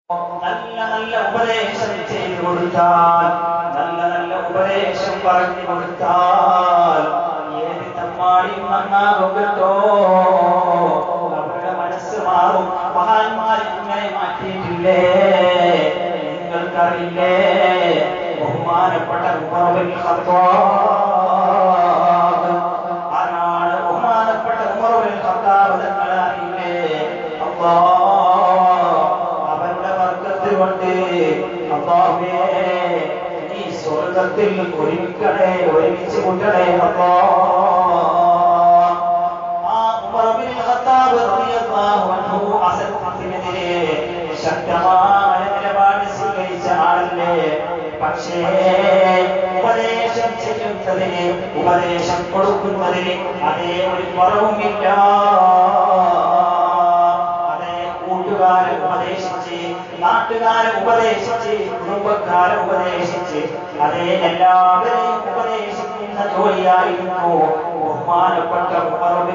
നല്ല നല്ല ഉപദേശം ചെയ്തു കൊടുത്താൽ നല്ല നല്ല ഉപദേശം പറഞ്ഞു കൊടുത്താൽ ഏത് തമ്മാടിയും നന്നാകും കേട്ടോ അവരുടെ മനസ്സ് മാറും മഹാന്മാർ ഇങ്ങനെ മാറ്റിയിട്ടില്ലേ നിങ്ങൾക്കറിയില്ലേ ബഹുമാനപ്പെട്ട ഉമറുൽ ഖത്താബ് ആരാണ് ബഹുമാനപ്പെട്ട ഉമറുൽ ഖത്താബ് തങ്ങൾ അറിയില്ലേ അല്ലാഹ് അവരുടെ വർഗത്തിൽ കൊണ്ട് അള്ളാഹുവേ നീ സ്വർഗത്തിൽ ഒരുമിക്കണേ ഒരുമിച്ച് കൂട്ടണേ അല്ലാ ആ ഉമർ ബിൻ ഖത്താബ് റളിയല്ലാഹു അൻഹു അസത്യത്തിനെതിരെ ശക്തമായ നിലപാട് സ്വീകരിച്ച ആളല്ലേ പക്ഷേ ഉപദേശം ചെയ്യുന്നതിന് ഉപദേശം കൊടുക്കുന്നതിന് അതേ ഒരു കുറവുമില്ല അതേ കൂട്ടുകാരെ ഉപദേശിച്ച് നാട്ടുകാരെ ഉപദേശിച്ച് കുടുംബക്കാരെ ഉപദേശിച്ച് അതേ എല്ലാവരെയും ഉപദേശിക്കുന്ന ജോലിയായിരുന്നു ബഹുമാനപ്പെട്ട ഉമർ ബിൻ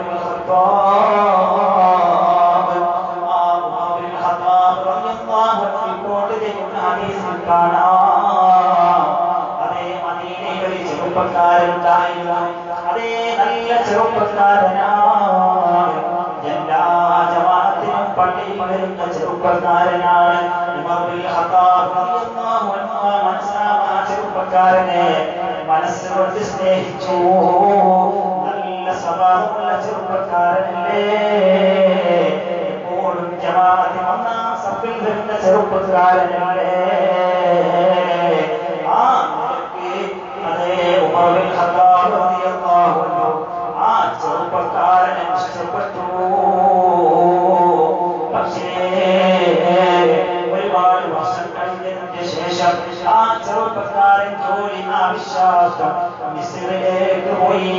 ഖത്താബ്. ആ ഉമർ ബിൻ ഖത്താബ് റളിയല്ലാഹു അൻഹു റിപ്പോർട്ട് ചെയ്യുന്ന ഹദീസിൽ കാണാം അതേ മദീനയിൽ ഒരു ചെറുപ്പക്കാരുണ്ടായിരുന്നു അതേ നല്ല ചെറുപ്പക്കാരനാണ് എല്ലാ ജമാഅത്തിനും പള്ളിയിൽ വരുന്ന ചെറുപ്പക്കാരനാണ് ഉമർ ബിൻ ഖത്താബ് റളിയല്ലാഹു അൻഹു ആ മനസ്സാ- ആ ചെറുപ്പക്കാരനെ മനസ്സുകൊണ്ട് സ്നേഹിച്ചു നല്ല സ്വഭാവമുള്ള ചെറുപ്പക്കാരനല്ലേ എപ്പോഴും ജമാഅത്തിന് ഒന്നാം സഫിൽ വരുന്ന ചെറുപ്പക്കാരനല്ലേ ആ നിലയ്ക്ക് അതേ ഉമർ ബിൻ ഖത്താബ് റളിയല്ലാഹു അൻഹു ആ ചെറുപ്പക്കാരനെ ഇഷ്ടപ്പെട്ടു പക്ഷേ ഒരുപാട് വർഷം കഴിഞ്ഞതിന് ശേഷം ആ ചെറുപ്പക്കാരൻ ജോലി ആവശ്യാർത്ഥം മിസ്രിലേക്ക് പോയി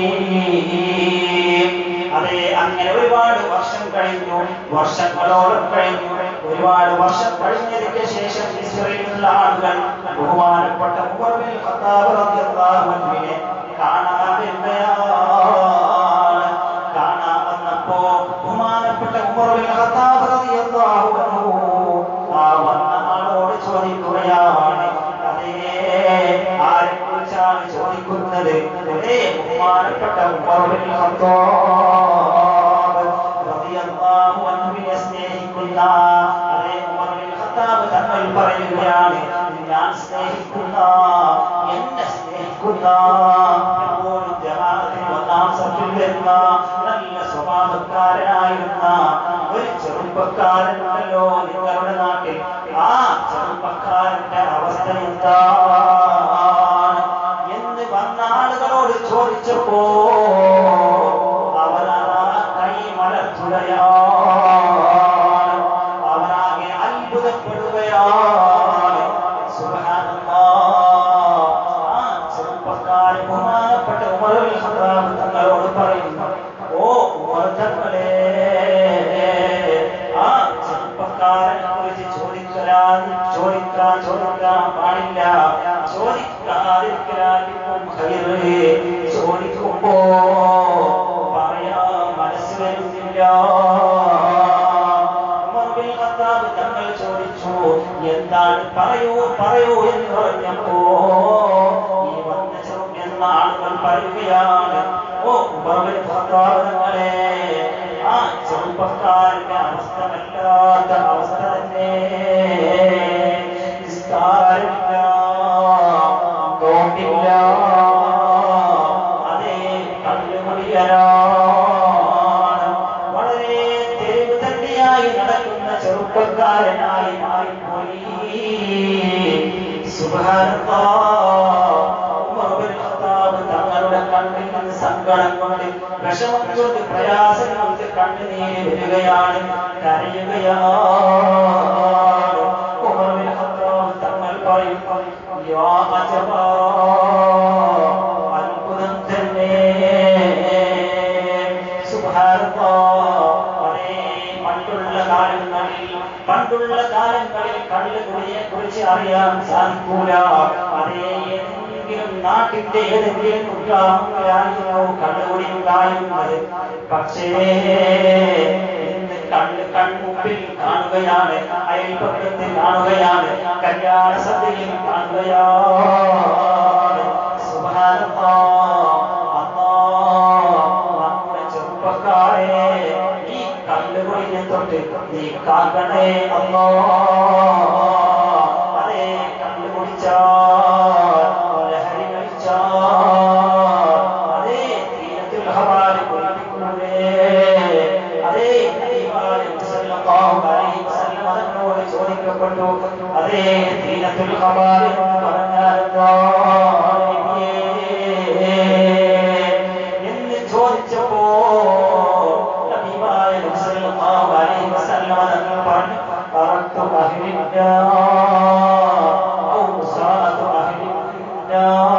അതെ അങ്ങനെ ഒരുപാട് വർഷം കഴിഞ്ഞു വർഷങ്ങളോളം കഴിഞ്ഞു ഒരുപാട് വർഷം കഴിഞ്ഞതിന് ശേഷം മിസ്രയിലുള്ള ആളുകൾ ബഹുമാനപ്പെട്ട ഉമർ ബിൻ ഖത്താബ് റളിയല്ലാഹു അൻഹുവിനെ കാണാൻ വരുകയാണ് കാണാൻ വന്നപ്പോ ബഹുമാനപ്പെട്ട ഉമർ ബിൻ ഖത്താബ് റളിയല്ലാഹു അൻഹു ആ വന്ന ആളോട് ചോദിക്കുകയാണ് അതേ ആരെ കുറിച്ചാണ് ചോദിക്കുന്നത് അതേ ബഹുമാനപ്പെട്ട ഉമർ ബിൻ ഖത്താബ് റളിയല്ലാഹു അൻഹുവിനെ സ്നേഹിക്കുന്ന അതേ ഉമർ ബിൻ ഖത്താബ് തങ്ങൾ പറയുകയാണ് ഞാൻ സ്നേഹിക്കുന്ന എന്നെ സ്നേഹിക്കുന്ന എപ്പോഴും ജമാഅത്തിന് ഒന്നാം സഫിൽ വരുന്ന നല്ല സ്വഭാവക്കാരനായിരുന്ന ഒരു ചെറുപ്പക്കാരനുണ്ടല്ലോ നിങ്ങളുടെ നാട്ടിൽ ആ ചെറുപ്പക്കാരന്റെ അവസ്ഥ എന്താണ് എന്ന് വന്ന ആളുകളോട് ചോദിച്ചപ്പോ അവരതാ കൈ മലർത്തുകയാണ് അവരാകെ അത്ഭുതപ്പെടുകയാണ് സുബ്ഹാനല്ലാഹ്. ആ ചെറുപ്പക്കാരൻ ബഹുമാനപ്പെട്ട ഉമറുൽ ഖത്താബ് തങ്ങളോട് പറയുന്നു ഓ ഉമർ തങ്ങളെ ആ ചെറുപ്പക്കാരനെ കുറിച്ച് ചോദിക്കാൻ ചോദിക്കാൻ ചോദിക്കാൻ പാടില്ല ചോദിക്കാതിരിക്കാതിരിക്കും ഖൈറ്. ചോദിക്കുമ്പോ പറയാൻ മനസ്സ് വരുന്നില്ല ഉമർ ബിൻ ഖത്താബ് തങ്ങൾ ചോദിച്ചു എന്താണ് പറയൂ പറയൂ എന്ന് പറഞ്ഞപ്പോ ഈ വന്ന ചെറു എന്ന ആളുകൾ പറയുകയാണ് ഓ ഉമർ ബിൻ ഖത്താബ് തങ്ങളെ ആ ചെറുപ്പക്കാരന്റെ അവസ്ഥ വല്ലാത്ത അവസ്ഥ തന്നെ നിസ്കാരമില്ല നോട്ടില്ല അതേ കള്ളുകുടിയനാണ് വളരെ തെരുവ് തന്നെയായി നടക്കുന്ന ചെറുപ്പക്കാരനായി മാറിപ്പോയി സുബ്ഹാനല്ലാഹ്. ഉമർ ബിൻ ഖത്താബ് തങ്ങളുടെ കണ്ണിൽ നിന്ന് സങ്കടം കൊണ്ട് വിഷമം കൊണ്ട് പ്രയാസം കൊണ്ട് കണ്ണുനീര് വരികയാണ് കരയുകയാണ് ഉമർ ബിൻ ഖത്താബ് തങ്ങൾ പറയും യാ അജബാ അത്ഭുതം തന്നെ സുബ്ഹാനല്ലാഹ്. അതേ പണ്ടുള്ള കാലങ്ങളിൽ പണ്ടുള്ള കാലങ്ങളിൽ കള്ളുകുടിയെ കുറിച്ച് അറിയാൻ സാധിക്കൂല അതേ ഏതെങ്കിലും നാട്ടിന്റെ ഏതെങ്കിലും കുഗ്രാമത്തിലായിരുന്നു കള്ളുകുടി ഉണ്ടായിരുന്നത് പക്ഷേ ഇന്ന് കള്ള് കൺമുമ്പിൽ കാണുകയാണ് അയൽപക്കത്തിൽ കാണുകയാണ് കല്യാണ സദ്യയിൽ കാണുകയാണ് സുബ്ഹാനല്ലാഹ് അല്ലാഹ് നമ്മുടെ ചെറുപ്പക്കാരെ ഈ കല്ലുകുടിനെ തൊട്ട് നീ കാക്കണേ അല്ലോ അതേ കല്ല് കുടിച്ചാൽ ലഹരി കഴിച്ചാൽ അതേ തീരത്തിൽ ഹവാല് കുളിപ്പിക്കൂലേ അതേ നബിയുമായ സല്ലല്ലാഹു അലൈഹി വസല്ലം അതിനോട് ചോദിക്കപ്പെട്ടു അതേ തീരത്തിൽ ഹവാല് എന്ന് പറഞ്ഞാൽ എന്താ നബിയേ? എന്ന് ചോദിച്ചപ്പോ നബിയുമായ സല്ലല്ലാഹു അലൈഹി വസല്ലം തങ്ങൾ പറഞ്ഞു അറത്തു അഹ്ലിന്ന ഔ സാഅതു അഹ്ലിന്ന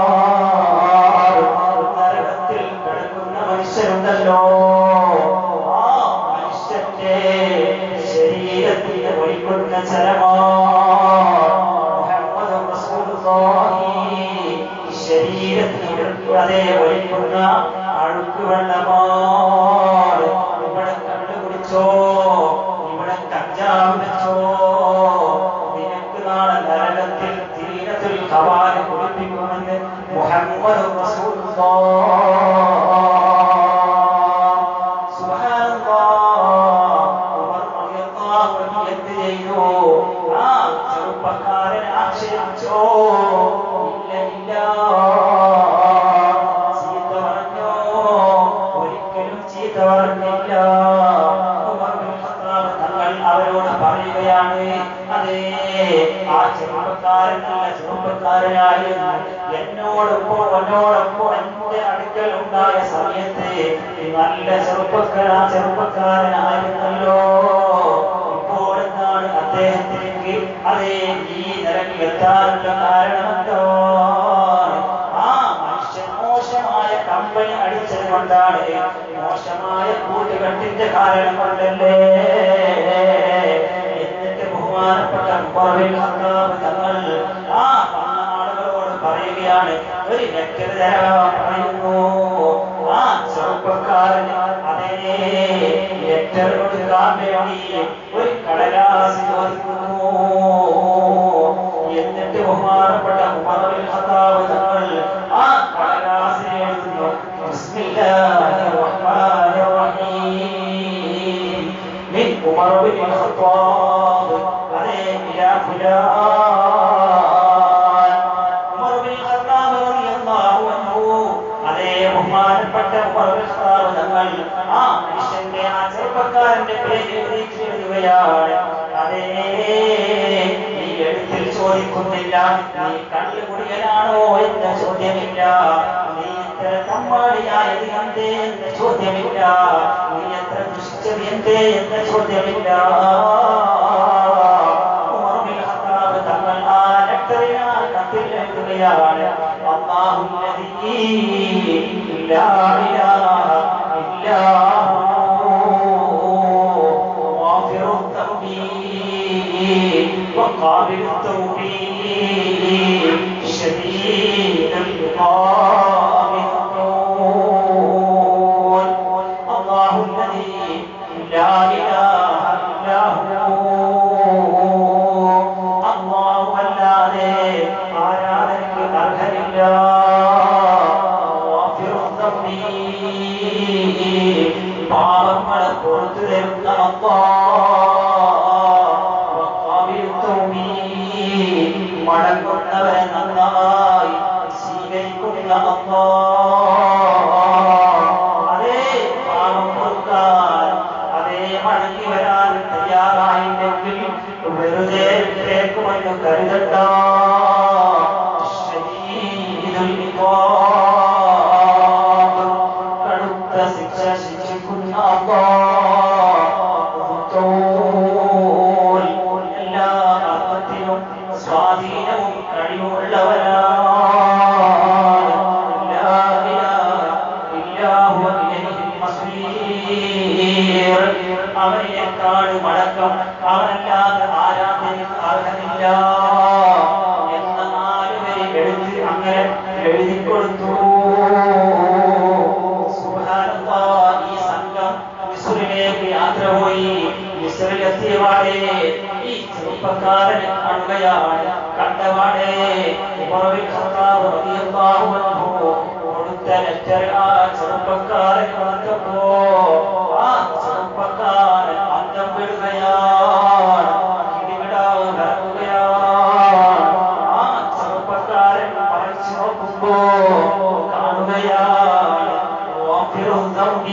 നരകത്തിൽ കിടക്കുന്ന മനുഷ്യരുണ്ടല്ലോ ആ മനുഷ്യന്റെ ശരീരത്തിന് ഒഴിക്കുന്ന ചരമാണ് മുഹമ്മദ് റസൂലുള്ളാഹി ശരീരത്തിന് അതേ ഒഴിക്കുന്ന അഴുക്ക് വെള്ളമാണ് ഇവിടെ കണ്ടുപിടിച്ചോ ഇവിടെ കഞ്ചാവ് വെച്ചോ നിനക്ക് നാളെ നരകത്തിൽ തീരത്തിൽ കവാല് കുളിപ്പിക്കുമെന്ന് മുഹമ്മദ് എന്ത് ചെയ്തു ആ ചെറുപ്പക്കാരൻ ആക്ഷേപിച്ചോ ഇല്ല ഇല്ല ചീത്ത പറഞ്ഞോ ഒരിക്കലും ചീത്ത പറഞ്ഞില്ല ഉമർ ബിൻ ഖത്താബ് തങ്ങൾ അവരോട് പറയുകയാണ് അതേ ആ ചെറുപ്പക്കാരൻ നല്ല ചെറുപ്പക്കാരനായിരുന്നു എന്നോടൊപ്പം എന്നോടൊപ്പം എന്റെ അടുക്കൽ ഉണ്ടായ സമയത്ത് നല്ല ചെറുപ്പക്കാരാ ചെറുപ്പക്കാരനായിരുന്നല്ലോ ഇപ്പോഴെന്താണ് അദ്ദേഹത്തിലേക്ക് അതേ ഈ നിലയിൽ എത്താനുള്ള കാരണമെന്തോ ആ മനുഷ്യൻ മോശമായ കമ്പനി അടിച്ചത് കൊണ്ടാണ് മോശമായ കൂട്ടുകെട്ടിന്റെ കാരണം കൊണ്ടല്ലേ എന്നിട്ട് ബഹുമാനപ്പെട്ട മുഖർവിൽ ഹത്താബ് തങ്ങൾ ആ വന്ന ആളുകളോട് പറയുകയാണ് ഒരു വ്യക്തത തരാൻ പറയുന്നു ആ ചെറുപ്പക്കാരൻ അതേ ലെറ്റർ കൊടുക്കാൻ വേണ്ടി ഒരു കടലാസ് ചോദിക്കുന്നു എന്നിട്ട് ബഹുമാനപ്പെട്ട ഉമറുൽ ഖത്താബ് തങ്ങൾ ആ കടലാസിൽ എഴുതുന്നു ബിസ്മില്ലാഹിർ റഹ്മാനിർ റഹീം മിൻ ഉമർ ബിൻ ഖത്താബ് അതേ ഇലാ ഫുലാൻ ഉമർ ബിൻ ഖത്താബ് റളിയല്ലാഹു അൻഹു അതേ ബഹുമാനപ്പെട്ട ഉമർ ബിൻ ഖത്താബ് തങ്ങൾ ആ മനുഷ്യന്റെ ആ ചെറുപ്പക്കാരന്റെ പേര് എഴുതിച്ചു എഴുതുകയാണ് അതേ നീ എഴുത്തിൽ ചോദിക്കുന്നില്ല നീ കള്ളുകുടിയനാണോ എന്ന ചോദ്യമില്ല നീ എത്ര തമ്മാടിയായത് എന്തേ എന്ന ചോദ്യമില്ല നീ എത്ര ദുഷിച്ചത് എന്തേ എന്ന ചോദ്യമില്ല ഉമർ ബിൻ ഖത്താബ് തങ്ങൾ ആ ലെറ്ററിൽ ആ കത്തിൽ എഴുതുകയാണ് അല്ലാഹുല്ലദീ ലാ ഇലാഹ ഇല്ലാ ഹു غافر الذنب وقابل التوب شديد العقاب النون الله الذي لا اله الا هو الله അല്ലാതെ ആരാധനയ്ക്ക് അർഹനില്ല غافر الذنب പാപങ്ങളെ പുറത്തു തരുന്ന മടങ്ങുന്നവരെ നന്നായി സ്വീകരിക്കുന്ന അതേ പാപം പൊറുക്കാൻ അതേ മടങ്ങി വരാൻ തയ്യാറായില്ലെങ്കിൽ വെറുതെ കേൾക്കുമെന്ന് കരുതണ്ട ശരീരത്തിൽ കടുത്ത ശിക്ഷ ശിക്ഷിക്കുന്ന അള്ളാഹ് എല്ലാ അർത്ഥത്തിലും സ്വാധീനവും കഴിവുള്ളവരാണ് ലാ ഇലാഹ ഇല്ലാ ഹുവ ഇലൈഹിൽ മസീർ. അവനെക്കാൾ മടക്കം അവനല്ലാതെ ആരാധനയ്ക്ക് അർഹനില്ല എന്ന നാല് വരി എഴുതി അങ്ങനെ എഴുതി കൊടുത്തു സുബ്ഹാനല്ലാഹ്, ഈ സംഘം മിസ്രിലേക്ക് യാത്ര പോയി മിസ്രിൽ കാണുകയാണ് കണ്ടവാടേ ഉമറുൽ ഖത്താബ് റളിയല്ലാഹു അൻഹു കൊടുത്ത ലെറ്റർ ആ ചെറുപ്പക്കാരൻ കൊടുത്തപ്പോ ആ ചെറുപ്പക്കാരൻ അന്തം വിടുകയാണ് കിടികിടാവ് കറങ്ങുകയാണ് ആ ചെറുപ്പക്കാരൻ മറിച്ചു നോക്കുമ്പോ കാണുകയാണ് غافر الذنب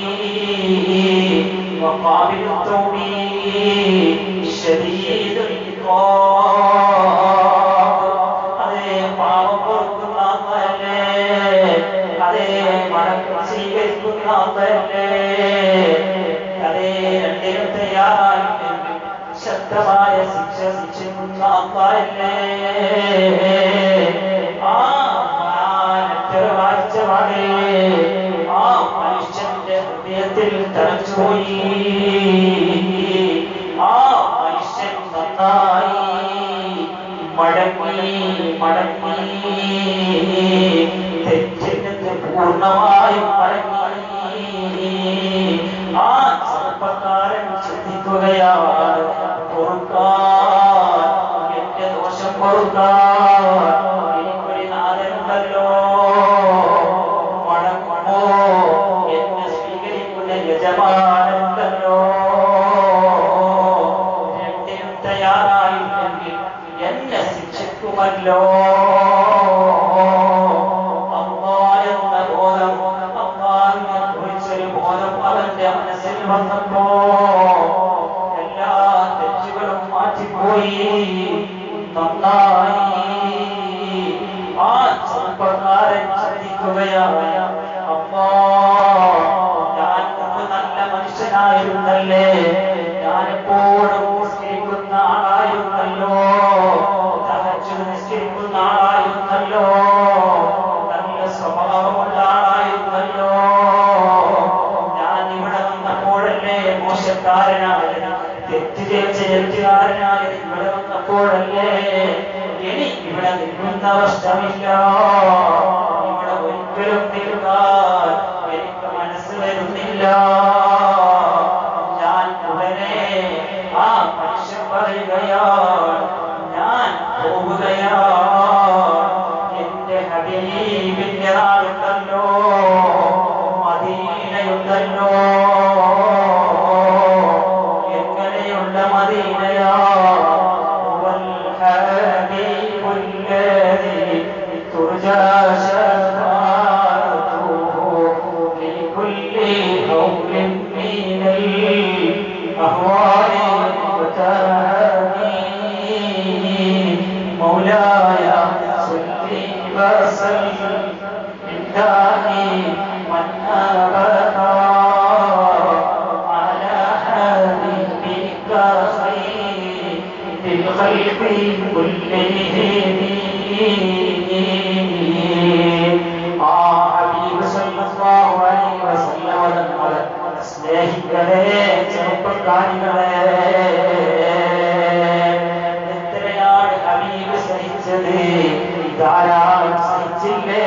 وقابل التوب شديد العقاب അതേ പാപം പൊറുക്കുന്ന അമ്മയല്ലേ അതേ മടക്കം സ്വീകരിക്കുന്ന അമ്മയല്ലേ അതേ രണ്ടിനും തയ്യാറായി ശക്തമായ ശിക്ഷ ശിക്ഷിക്കുന്ന അമ്മയല്ലേ ആ ലെറ്റർ വായിച്ച പാടേ ആ മനുഷ്യന്റെ ഹൃദയത്തിൽ തറച്ചുപോയി ആ മനുഷ്യൻ നന്നായി മടങ്ങി മടങ്ങി തെറ്റിൽ നിന്ന് പൂർണ്ണമായും മടങ്ങി ആ ചെറുപ്പക്കാരൻ ചിന്തിക്കുകയാണ് പൊറുക്കാൻ എന്റെ ദോഷം പൊറുക്കാൻ എനിക്കൊരു നാഥനുണ്ടല്ലോ മടങ്ങുമോ എന്നെ സ്വീകരിക്കുന്ന യജമാനുണ്ടല്ലോ രണ്ടിനും തയ്യാറായില്ലെങ്കിൽ എന്നെ ശിക്ഷിക്കുമല്ലോ അള്ളാ എന്ന ബോധം അള്ളാഹിനെ കുറിച്ചൊരു ബോധം അവന്റെ മനസ്സിൽ വന്നപ്പോ എല്ലാ തെറ്റുകളും മാറ്റിപ്പോയി നന്നായി ആ ചെറുപ്പക്കാരൻ ചിന്തിക്കുകയാണ് അമ്മോ ഞാൻ മുമ്പ് നല്ല മനുഷ്യനായിരുന്നല്ലേ ഞാനെപ്പോഴും നിസ്കരിക്കുന്ന ആളായിരുന്നല്ലോ തഹജ്ജുദ് നിസ്കരിക്കുന്ന ആളായിരുന്നല്ലോ നല്ല സ്വഭാവമുള്ള ആളായിരുന്നല്ലോ ഞാൻ ഇവിടെ വന്നപ്പോഴല്ലേ മോശക്കാരനായത് തെറ്റ് ചെയ്ത തെറ്റുകാരനായത് ഇവിടെ വന്നപ്പോഴല്ലേ ഇനി ഇവിടെ നിൽക്കുന്ന പ്രശ്നമില്ല ഇവിടെ ഒരിക്കലും നിൽക്കാൻ എനിക്ക് മനസ്സ് വരുന്നില്ല ഞാൻ ഉടനെ ആ മനുഷ്യൻ പറയുകയാണ് ഞാൻ പോവുകയാണ് എന്റെ ഹബീബിന്റെ നാടുണ്ടല്ലോ മദീനയുണ്ടല്ലോ എങ്ങനെയുള്ള മദീനയാ വൽ ഹബീബുൽ ലദി തുർജാ ശഫാഅതുഹു ലികുല്ലി ഹൗലിൻ മിനൽ അഹ്വാലി മുതഹമി مولاي صل وسلم بالله من أبدا على حبيبك خير الخلق كلهم ആ ഹബീബ് സല്ലല്ലാഹു അലൈഹി വസല്ലം തങ്ങളെ സ്നേഹിക്കണേ ചെറുപ്പക്കാരികളെ എത്രയാണ് ഹബീബ് സഹിച്ചത് ധാരാളം സഹിച്ചില്ലേ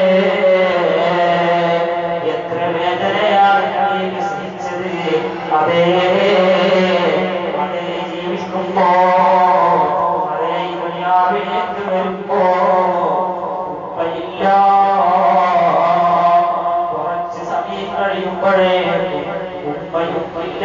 എത്ര വേദനയാണ് ഹബീബ് സഹിച്ചത് അതേ അതേ ജീവിക്കുമ്പോ അതേ ഈ ദുനിയാവിലേക്ക് വരുമ്പോ ഉപ്പയില്ല കുറച്ച് സമയം കഴിയുമ്പോഴേ ഉപ്പയുപ്പില്ല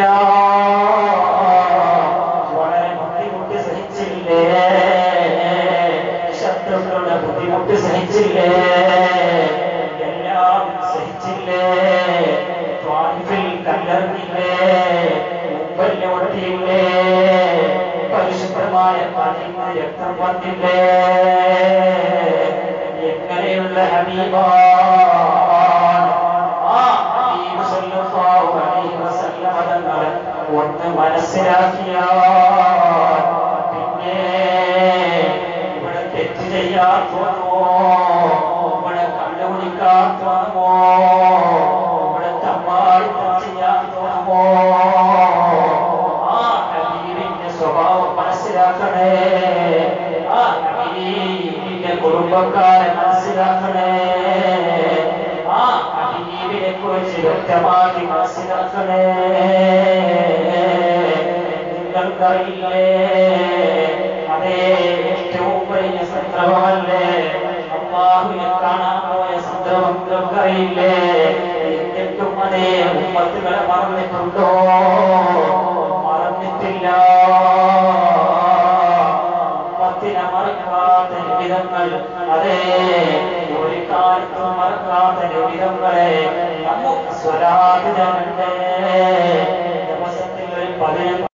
വളരെ ബുദ്ധിമുട്ട് സഹിച്ചില്ലേ ശത്രുക്കളുടെ ബുദ്ധിമുട്ട് സഹിച്ചില്ലേ എല്ലാം സഹിച്ചില്ലേ ത്വാരിഫിൽ കല്ലെറിഞ്ഞില്ലേ ഉപ്പല്ല ഒട്ടിയില്ലേ പരിശുദ്ധമായ പതിന്ന് രക്തം വന്നില്ലേ എങ്ങനെയുള്ള ഹബീബാണ് ആ ഹബീബ് സല്ലല്ലാഹു അലൈഹി വസല്ലമ തങ്ങളെ ഒന്ന് മനസ്സിലാക്കിയാൽ പിന്നെ ഇവിടെ തെറ്റ് ചെയ്യാൻ തോന്നുമോ ഇവിടെ കണ്ടുപിടിക്കാൻ തോന്നുമോ ഇവിടെ തമ്മാടിത്തം ചെയ്യാൻ തോന്നുമോ ആ ഹബീബിന്റെ സ്വഭാവം മനസ്സിലാക്കണേ ആ ഹബീബിന്റെ കുടുംബക്കാരെ മനസ്സിലാക്കണേ ആ ഹബീബിനെ കുറിച്ച് വ്യക്തമാക്കി മനസ്സിലാക്കണേ നിങ്ങൾക്കറിയില്ലേ അതേ സംക്രമമല്ലേ അള്ളാഹുവിനെ കാണാൻ പോയ സംക്രമം നിങ്ങൾക്കറിയില്ലേ എന്നിട്ടും അതേ ഉമ്മത്തുകളെ മറന്നിട്ടുണ്ടോ മറന്നിട്ടില്ല ഉമ്മത്തിനെ മറക്കാത്ത നിമിതങ്ങൾ അതേ ഒരു കാലത്തും മറക്കാത്ത നിമിതങ്ങളെ നമുക്ക് സ്വരാജിതനുണ്ട് ദിവസത്തിൽ ഒരു പതിനഞ്ച്